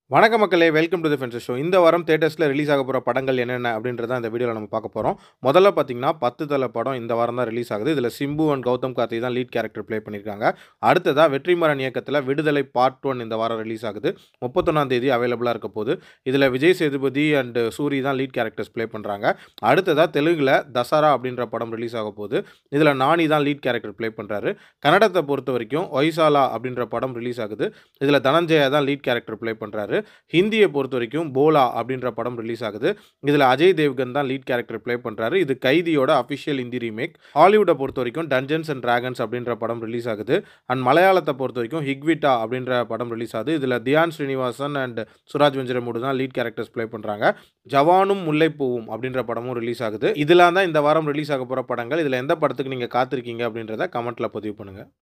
வணக்கம் மக்களே welcome to the fences show இந்த வாரம் தேட்டர்ஸில் ரிலீஸ் ஆக போகிற படங்கள் என்னென்ன அப்படின்றத இந்த வீடியோவில் நம்ம பார்க்க போகிறோம் முதல்ல பார்த்தீங்கன்னா பத்து தலை படம் இந்த வாரம் தான் ரிலீஸ் ஆகுது இதில் சிம்பு அண்ட் கௌதம் கார்த்தி தான் லீட் கேரக்டர் ப்ளே பண்ணியிருக்காங்க அடுத்ததாக வெற்றிமாறன் இயக்கத்தில் விடுதலை பார்ட் ஒன் இந்த வாரம் ரிலீஸ் ஆகுது முப்பத்தொன்னாம் தேதி அவைலபிளாக இருக்க போது இதில் விஜய் சேதுபதி அண்ட் சூரி தான் லீட் கேரக்டர்ஸ் ப்ளே பண்ணுறாங்க அடுத்ததாக தெலுங்கில் தசரா அப்படின்ற படம் ரிலீஸ் ஆக போகுது இதில் நானி தான் லீட் கேரக்டர் ப்ளே பண்ணுறாரு கன்னடத்தை பொறுத்த வரைக்கும் ஒய்சாலா அப்படின்ற படம் ரிலீஸ் ஆகுது இதில் தனஞ்சயா தான் லீட் கேரக்டர் ப்ளே பண்ணுறாரு ஹிந்தியை பொறுத்த வரைக்கும் போலா அப்படின்ற படம் ரிலீஸ் ஆகுது இதில் அஜய் தேவ்கன் தான் லீட் கேரக்டர் ப்ளே பண்ணுறாரு இது கைதியோட அஃபிஷியல் ஹிந்தி ரீமேக் ஹாலிவுட்டை பொறுத்த வரைக்கும் டஞ்சன்ஸ் அண்ட் டிராகன்ஸ் அப்படின்ற படம் ரிலீஸ் ஆகுது அண்ட் மலையாளத்தை பொறுத்த வரைக்கும் ஹிக்விட்டா அப்படின்ற படம் ரிலீஸ் ஆகுது இதில் தியான் ஸ்ரீனிவாசன் அண்ட் சுராஜ் வெஞ்சரமூடு தான் லீட் கேரக்டர்ஸ் ப்ளே பண்ணுறாங்க ஜவானும் முல்லைப்பூவும் அப்படின்ற படமும் ரிலீஸ் ஆகுது இதெல்லாம் தான் இந்த வாரம் ரிலீஸ் ஆக போகிற படங்கள் இதில் எந்த படத்துக்கு நீங்கள் காத்திருக்கீங்க அப்படின்றத கமெண்ட்டில் பதிவு பண்ணுங்கள்